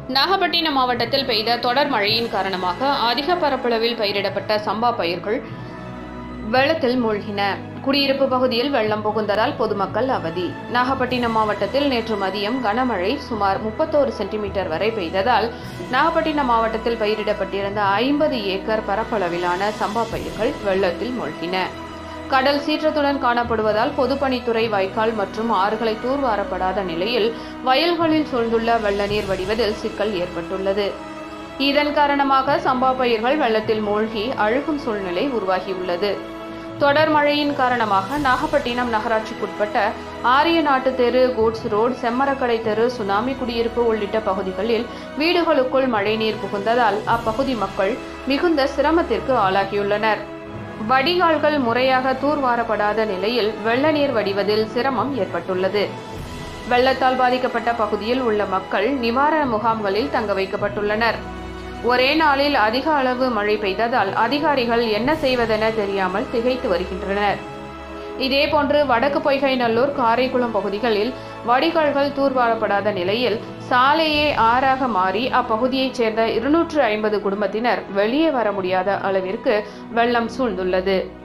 நாகப்பட்டினம் மாவட்டத்தில் பெய்த தொடர் மழையின் காரணமாக அதிக பரப்பளவில் பயிரிடப்பட்ட சம்பா பயிர்கள் வெள்ளத்தில் மூழ்கின குடியிருப்பு பகுதியில் வெள்ளம் புகுந்ததால் பொதுமக்கள் அவதி நாகப்பட்டினம் மாவட்டத்தில் நேற்று மதியம் கனமழை சுமார் முப்பத்தோரு சென்டிமீட்டர் வரை பெய்ததால் நாகப்பட்டினம் மாவட்டத்தில் பயிரிடப்பட்டிருந்த ஐம்பது ஏக்கர் பரப்பளவிலான சம்பா பயிர்கள் வெள்ளத்தில் மூழ்கின கடல் சீற்றத்துடன் காணப்படுவதால் பொதுப்பணித்துறை வாய்க்கால் மற்றும் ஆறுகளை தூர்வாரப்படாத நிலையில் வயல்களில் சூழ்ந்துள்ள வெள்ள நீர் வடிவதில் சிக்கல் ஏற்பட்டுள்ளது இதன் காரணமாக சம்பா பயிர்கள் வெள்ளத்தில் மூழ்கி அழுகும் சூழ்நிலை உருவாகியுள்ளது தொடர் மழையின் காரணமாக நாகப்பட்டினம் நகராட்சிக்குட்பட்ட ஆரியநாட்டு தெரு கூட்ஸ் ரோடு செம்மரக்கடை தெரு சுனாமி குடியிருப்பு உள்ளிட்ட பகுதிகளில் வீடுகளுக்குள் மழைநீர் புகுந்ததால் அப்பகுதி மக்கள் மிகுந்த சிரமத்திற்கு ஆளாகியுள்ளனர் வடிகால்கள் முறையாக தூர்வாரப்படாத நிலையில் வெள்ள நீர் வடிவதில் சிரமம் ஏற்பட்டுள்ளது வெள்ளத்தால் பாதிக்கப்பட்ட பகுதியில் உள்ள மக்கள் நிவாரண முகாம்களில் தங்க வைக்கப்பட்டுள்ளனர் ஒரே நாளில் அதிக அளவு மழை பெய்ததால் அதிகாரிகள் என்ன செய்வதென தெரியாமல் திகைத்து வருகின்றனர் இதேபோன்று வடக்கு பொய்கைநல்லூர் காரைக்குளம் பகுதிகளில் வடிகால்கள் தூர்வாரப்படாத நிலையில் சாலையே ஆறாக மாறி அப்பகுதியைச் சேர்ந்த இருநூற்று ஐம்பது குடும்பத்தினர் வெளியே வர முடியாத அளவிற்கு வெள்ளம் சூழ்ந்துள்ளது